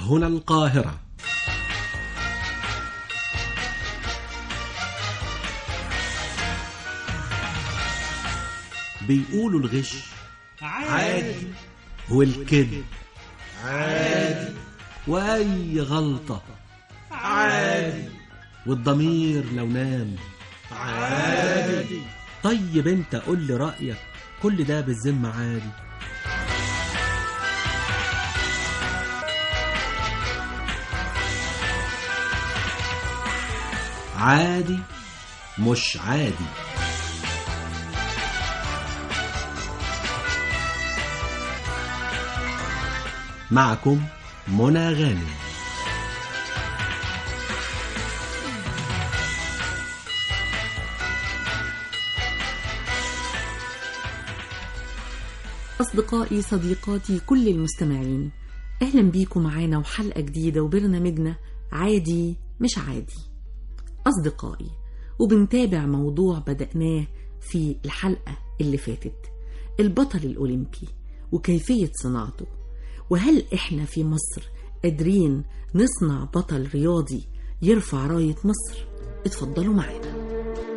هنا القاهرة بيقولوا الغش عادي والكذب عادي وأي غلطة عادي والضمير لو نام عادي طيب انت قول لي رأيك كل ده بالذمة عادي عادي مش عادي معكم منى غانم أصدقائي صديقاتي كل المستمعين أهلا بيكم معانا وحلقة جديدة وبرنامجنا عادي مش عادي أصدقائي وبنتابع موضوع بدأناه في الحلقة اللي فاتت البطل الأولمبي وكيفية صناعته وهل إحنا في مصر قادرين نصنع بطل رياضي يرفع راية مصر اتفضلوا معانا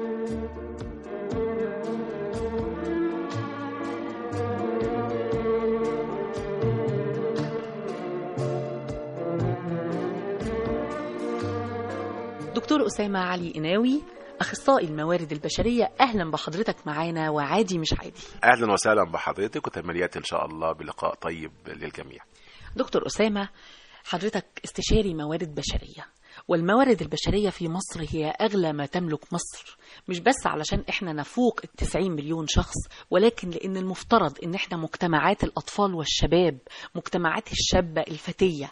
دكتور أسامة علي إناوي أخصائي الموارد البشرية أهلا بحضرتك معانا وعادي مش عادي اهلا وسهلا بحضرتك وتمنيات ان شاء الله بلقاء طيب للجميع دكتور أسامة حضرتك استشاري موارد بشرية والموارد البشرية في مصر هي أغلى ما تملك مصر مش بس علشان إحنا نفوق التسعين مليون شخص ولكن لأن المفترض إن إحنا مجتمعات الأطفال والشباب مجتمعات الشابة الفتية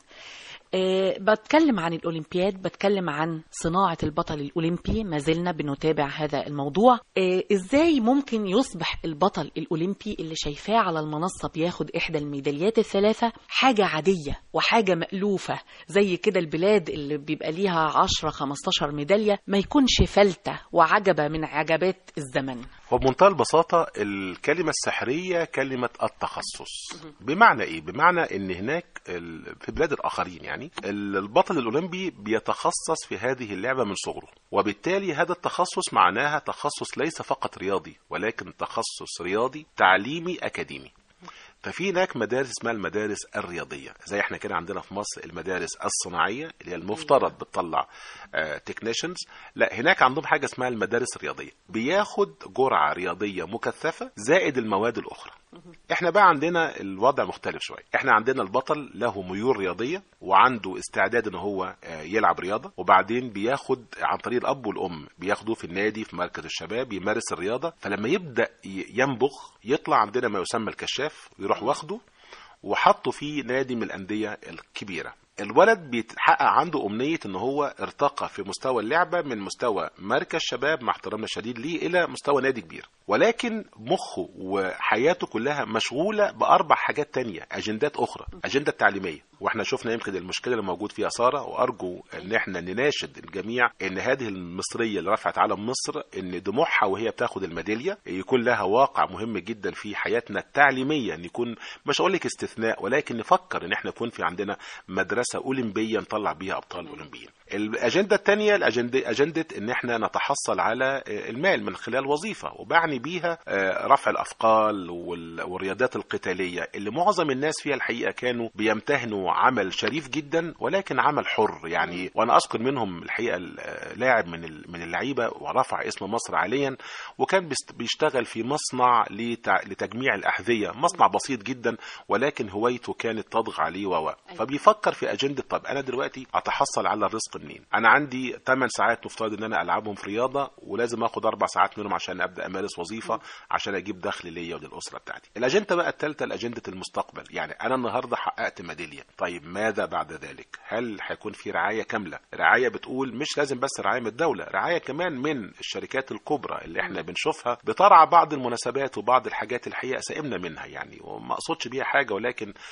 أه بتكلم عن الأولمبياد بتكلم عن صناعة البطل الأولمبي ما زلنا بنتابع هذا الموضوع أه إزاي ممكن يصبح البطل الأولمبي اللي شايفاه على المنصة بياخد إحدى الميداليات الثلاثة حاجة عادية وحاجة مألوفة زي كده البلاد اللي بيبقى ليها 10 15 ميدالية ما يكونش فلتة وعجبة من عجبات الزمن هو بمنتهى البساطة الكلمة السحرية كلمة التخصص بمعنى ايه؟ بمعنى ان هناك ال- في بلاد الاخرين يعني البطل الاولمبي بيتخصص في هذه اللعبة من صغره وبالتالي هذا التخصص معناها تخصص ليس فقط رياضي ولكن تخصص رياضي تعليمي اكاديمي ففي هناك مدارس اسمها المدارس الرياضيه زي احنا كده عندنا في مصر المدارس الصناعيه اللي هي المفترض بتطلع تكنيشنز لا هناك عندهم حاجه اسمها المدارس الرياضيه بياخد جرعه رياضيه مكثفه زائد المواد الاخرى احنا بقى عندنا الوضع مختلف شويه احنا عندنا البطل له ميول رياضيه وعنده استعداد ان هو آه، يلعب رياضه وبعدين بياخد عن طريق الاب والام بياخدوه في النادي في مركز الشباب يمارس الرياضه فلما يبدا ي- ينبغ يطلع عندنا ما يسمى الكشاف ويروح واخده وحطه في نادي من الانديه الكبيره الولد بيتحقق عنده امنيه ان هو ارتقى في مستوى اللعبه من مستوى مركز شباب مع احترامنا الشديد ليه الى مستوى نادي كبير ولكن مخه وحياته كلها مشغوله باربع حاجات تانية اجندات اخرى اجنده تعليميه واحنا شفنا يمكن المشكله اللي موجود فيها ساره وارجو ان احنا نناشد الجميع ان هذه المصريه اللي رفعت علم مصر ان دموعها وهي بتاخد الميداليه يكون لها واقع مهم جدا في حياتنا التعليميه ان يكون مش هقول لك استثناء ولكن نفكر ان احنا يكون في عندنا مدرسه اولمبيه نطلع بيها ابطال اولمبيين الاجنده الثانيه الاجنده اجنده ان احنا نتحصل على المال من خلال وظيفه وبعني بيها آه، رفع الاثقال وال- والرياضات القتاليه اللي معظم الناس فيها الحقيقه كانوا بيمتهنوا عمل شريف جدا ولكن عمل حر يعني وانا اذكر منهم الحقيقه ال- آه، لاعب من ال- من اللعيبه ورفع اسم مصر عاليا وكان بيست- بيشتغل في مصنع لتع- لتجميع الاحذيه مصنع بسيط جدا ولكن هوايته كانت تضغى عليه و فبيفكر في اجنده طب انا دلوقتي اتحصل على الرزق منين انا عندي 8 ساعات مفترض ان انا العبهم في رياضه ولازم اخد اربع ساعات منهم عشان ابدا امارس وظيفه عشان اجيب دخل ليا وللاسره بتاعتي الاجنده بقى الثالثه الاجنده المستقبل يعني انا النهارده حققت ميداليه طيب ماذا بعد ذلك هل هيكون في رعايه كامله رعايه بتقول مش لازم بس رعايه من الدوله رعايه كمان من الشركات الكبرى اللي احنا بنشوفها بترعى بعض المناسبات وبعض الحاجات الحقيقه سئمنا منها يعني وما اقصدش بيها حاجه ولكن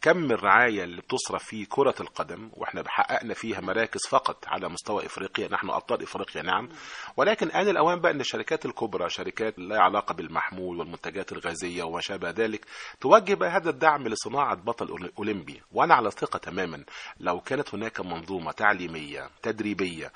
كم الرعايه اللي بتصرف في كره القدم واحنا حققنا فيها مراكز فقط على مستوى افريقيا نحن ابطال افريقيا نعم ولكن ان الاوان بقى ان الشركات الكبرى شركات لا علاقه بالمحمول والمنتجات الغازيه وما شابه ذلك توجه بقى هذا الدعم لصناعه بطل أول- اولمبي وانا على ثقه تماما لو كانت هناك منظومه تعليميه تدريبيه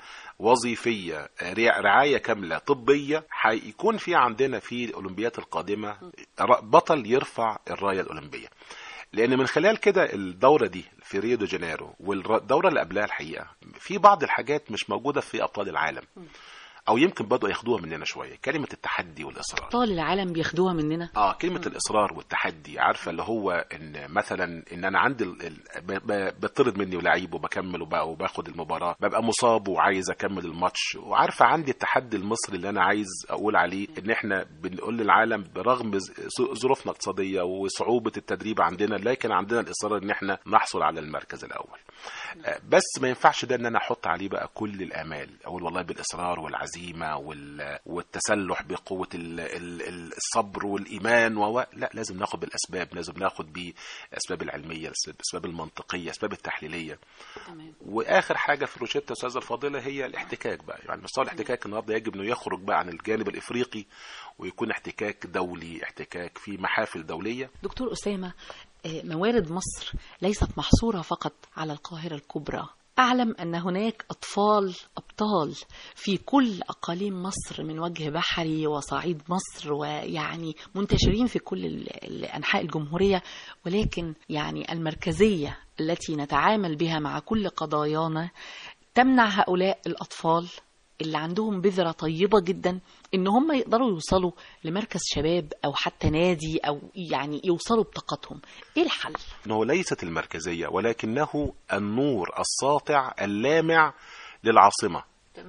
وظيفيه رع- رعايه كامله طبيه هيكون في عندنا في الاولمبيات القادمه ر- بطل يرفع الرايه الاولمبيه لان من خلال كده الدوره دي في ريو دي جانيرو والدوره اللي قبلها الحقيقه في بعض الحاجات مش موجوده في ابطال العالم او يمكن بدأوا ياخدوها مننا شويه كلمه التحدي والاصرار ابطال العالم بياخدوها مننا اه كلمة الإصرار والتحدي عارفة اللي هو إن مثلا إن أنا عندي ال- ال- ب- ب- بطرد مني ولعيب وبكمل وب- وباخد المباراة ببقى مصاب وعايز أكمل الماتش وعارفة عندي التحدي المصري اللي أنا عايز أقول عليه إن إحنا بنقول للعالم برغم ز- ظروفنا الاقتصادية وصعوبة التدريب عندنا لكن عندنا الإصرار إن إحنا نحصل على المركز الأول آه، بس ما ينفعش ده ان انا احط عليه بقى كل الامال اقول والله بالاصرار والعزيمه وال... والتسلح بقوه ال... ال... ال- الصبر والايمان و لا لازم ناخد بالاسباب لازم ناخد بالاسباب العلميه الاسباب المنطقيه الاسباب التحليليه تمام واخر حاجه في روشته استاذه الفاضله هي الاحتكاك بقى يعني مستوى الاحتكاك النهارده يجب انه يخرج بقى عن الجانب الافريقي ويكون احتكاك دولي احتكاك في محافل دوليه دكتور أسامة آه، موارد مصر ليست محصورة فقط على القاهرة الكبرى أعلم أن هناك أطفال أبطال في كل أقاليم مصر من وجه بحري وصعيد مصر ويعني منتشرين في كل ال- ال- أنحاء الجمهورية ولكن يعني المركزية التي نتعامل بها مع كل قضايانا تمنع هؤلاء الأطفال اللي عندهم بذرة طيبة جدا إن هم يقدروا يوصلوا لمركز شباب أو حتى نادي أو يعني يوصلوا بطاقتهم إيه الحل؟ انه ليست المركزيه ولكنه النور الساطع اللامع للعاصمه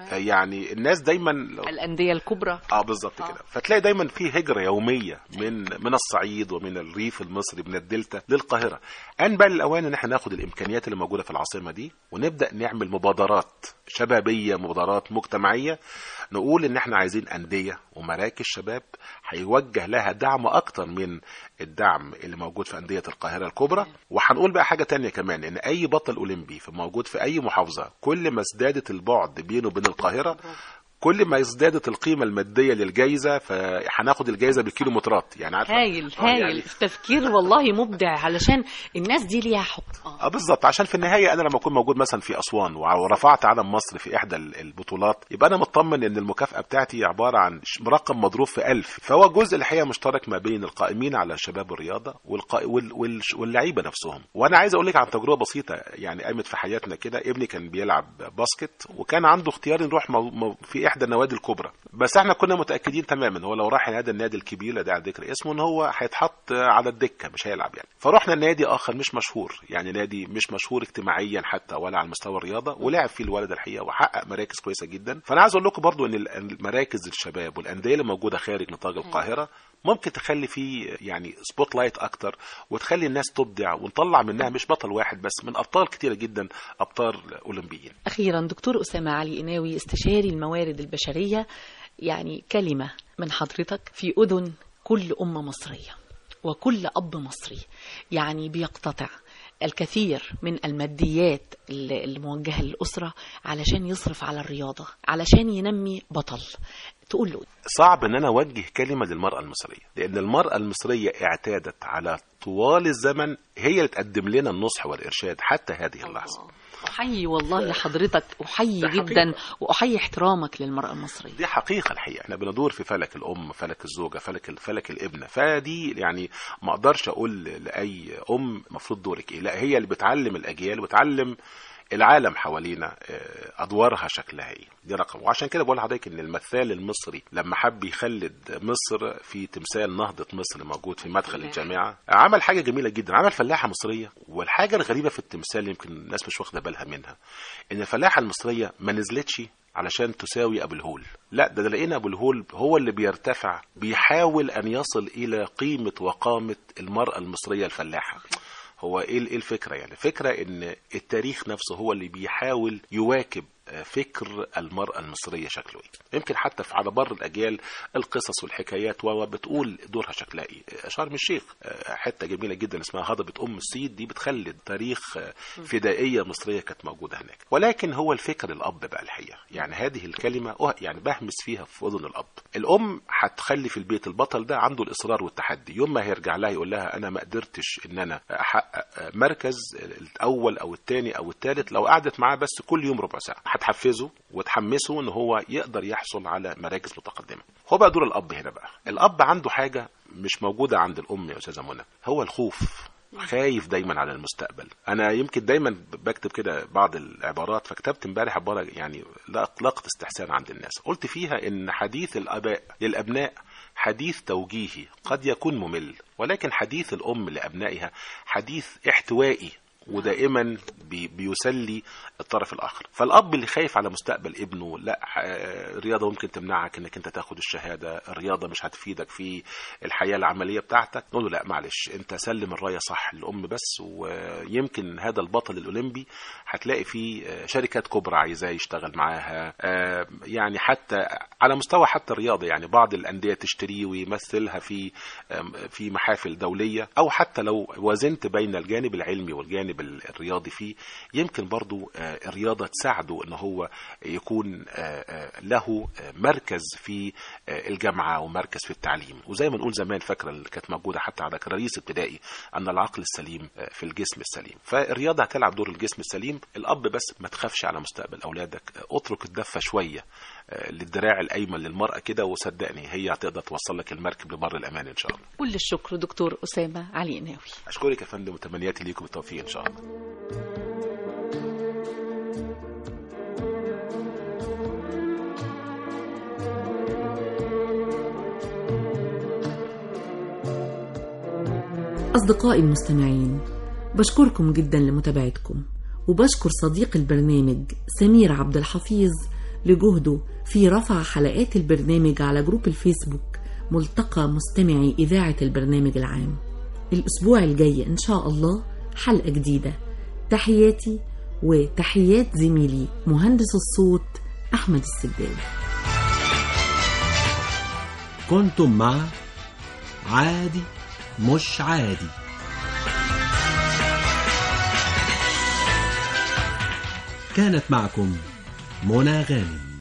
يعني الناس دايما لو- الأندية الكبرى اه بالظبط آه. كده فتلاقي دايما في هجره يوميه من من الصعيد ومن الريف المصري من الدلتا للقاهره ان بقى الاوان ان احنا ناخد الامكانيات اللي موجوده في العاصمه دي ونبدا نعمل مبادرات شبابيه مبادرات مجتمعيه نقول ان احنا عايزين انديه ومراكز شباب هيوجه لها دعم اكتر من الدعم اللي موجود في انديه القاهره الكبرى وهنقول بقى حاجه تانية كمان ان اي بطل اولمبي في موجود في اي محافظه كل ما ازدادت البعد بينه وبين القاهره كل ما ازدادت القيمه الماديه للجائزه فهناخد الجائزه بالكيلومترات يعني عارفه هايل آه، هايل يعني تفكير والله مبدع علشان الناس دي ليها حب آه. اه بالظبط عشان في النهايه انا لما اكون موجود مثلا في اسوان وع- ورفعت علم مصر في احدى ال- البطولات يبقى انا مطمن ان المكافاه بتاعتي عباره عن ش- رقم مضروب في ألف فهو جزء الحقيقه مشترك ما بين القائمين على شباب الرياضه والقا... وال... وال... واللعيبه نفسهم وانا عايز اقول لك عن تجربه بسيطه يعني قامت في حياتنا كده ابني كان بيلعب باسكت وكان عنده اختيار نروح مو... مو... في احدى النوادي الكبرى بس احنا كنا متاكدين تماما هو لو راح هذا النادي الكبير لا داعي ذكر اسمه ان هو هيتحط على الدكه مش هيلعب يعني فرحنا نادي اخر مش مشهور يعني نادي مش مشهور اجتماعيا حتى ولا على مستوى الرياضه ولعب فيه الولد الحقيقه وحقق مراكز كويسه جدا فانا عايز اقول لكم برضو ان المراكز الشباب والانديه اللي موجوده خارج نطاق القاهره ممكن تخلي فيه يعني سبوت لايت اكتر وتخلي الناس تبدع ونطلع منها مش بطل واحد بس من ابطال كتيره جدا ابطال اولمبيين أخيرا دكتور أسامة علي إناوي استشاري الموارد البشرية يعني كلمة من حضرتك في أذن كل أمة مصرية وكل أب مصري يعني بيقتطع الكثير من الماديات اللي اللي موجهة للأسرة علشان يصرف على الرياضة علشان ينمي بطل تقول له صعب ان انا اوجه كلمه للمراه المصريه لان المراه المصريه اعتادت على طوال الزمن هي اللي تقدم لنا النصح والارشاد حتى هذه اللحظه أحيي والله حضرتك أحيي ده حقيقة. جدا وأحيي احترامك للمرأة المصرية دي حقيقة الحقيقة احنا بندور في فلك الأم فلك الزوجة فلك فلك الابنة فدي يعني ما اقدرش اقول لأي أم مفروض دورك ايه لا هي اللي بتعلم الأجيال وتعلم العالم حوالينا آه، ادوارها شكلها ايه دي رقم وعشان كده بقول لحضرتك ان المثال المصري لما حب يخلد مصر في تمثال نهضه مصر موجود في مدخل فلاح. الجامعه عمل حاجه جميله جدا عمل فلاحه مصريه والحاجه الغريبه في التمثال يمكن الناس مش واخده بالها منها ان الفلاحه المصريه ما نزلتش علشان تساوي ابو الهول لا ده, ده لقينا ابو الهول هو اللي بيرتفع بيحاول ان يصل الى قيمه وقامه المراه المصريه الفلاحه هو ايه ايه الفكره يعني الفكره ان التاريخ نفسه هو اللي بيحاول يواكب آه، فكر المرأة المصرية شكله ايه يمكن حتى في على بر الأجيال القصص والحكايات و بتقول دورها شكلها ايه آه، شرم الشيخ آه، حتة جميلة جدا اسمها هضبة أم السيد دي بتخلد تاريخ آه، فدائية مصرية كانت موجودة هناك ولكن هو الفكر الأب بقى الحقيقة يعني هذه الكلمة أه يعني بهمس فيها في أذن الأب الأم هتخلي في البيت البطل ده عنده الإصرار والتحدي يوم ما هيرجع لها يقول لها أنا ما قدرتش إن أنا أحقق مركز الأول أو الثاني أو الثالث لو قعدت معاه بس كل يوم ربع ساعة هتحفزه وتحمسه إن هو يقدر يحصل على مراكز متقدمة هو بقى دور الأب هنا بقى الأب عنده حاجة مش موجودة عند الأم يا أستاذة منى هو الخوف خايف دايما على المستقبل انا يمكن دايما بكتب كده بعض العبارات فكتبت امبارح عباره يعني لاقت استحسان عند الناس قلت فيها ان حديث الاباء للابناء حديث توجيهي قد يكون ممل ولكن حديث الام لابنائها حديث احتوائي ودائما بي بيسلي الطرف الاخر فالاب اللي خايف على مستقبل ابنه لا آه، الرياضه ممكن تمنعك انك انت تاخد الشهاده الرياضه مش هتفيدك في الحياه العمليه بتاعتك نقول له لا معلش انت سلم الرايه صح للام بس ويمكن هذا البطل الاولمبي هتلاقي فيه آه، شركات كبرى عايزاه يشتغل معاها آه، يعني حتى على مستوى حتى الرياضه يعني بعض الانديه تشتريه ويمثلها في آم، في محافل دوليه او حتى لو وزنت بين الجانب العلمي والجانب ال- الرياضي فيه يمكن برضو آه، الرياضه تساعده ان هو يكون آه، آه، له آه، مركز في آه، الجامعه ومركز في التعليم وزي ما نقول زمان فاكره اللي كانت موجوده حتى على كراريس ابتدائي ان العقل السليم آه، في الجسم السليم فالرياضه هتلعب دور الجسم السليم الاب بس ما تخافش على مستقبل اولادك آه، اترك الدفه شويه آه، للدراع الايمن للمراه كده وصدقني هي هتقدر توصل لك المركب لبر الامان ان شاء الله كل الشكر دكتور أسامة علي قناوي اشكرك يا فندم وتمنياتي ليكم بالتوفيق ان شاء الله أصدقائي المستمعين بشكركم جدا لمتابعتكم وبشكر صديق البرنامج سمير عبد الحفيظ لجهده في رفع حلقات البرنامج على جروب الفيسبوك ملتقى مستمعي إذاعة البرنامج العام الأسبوع الجاي إن شاء الله حلقة جديدة تحياتي وتحيات زميلي مهندس الصوت أحمد السداد كنتم مع عادي مش عادي كانت معكم منى غانم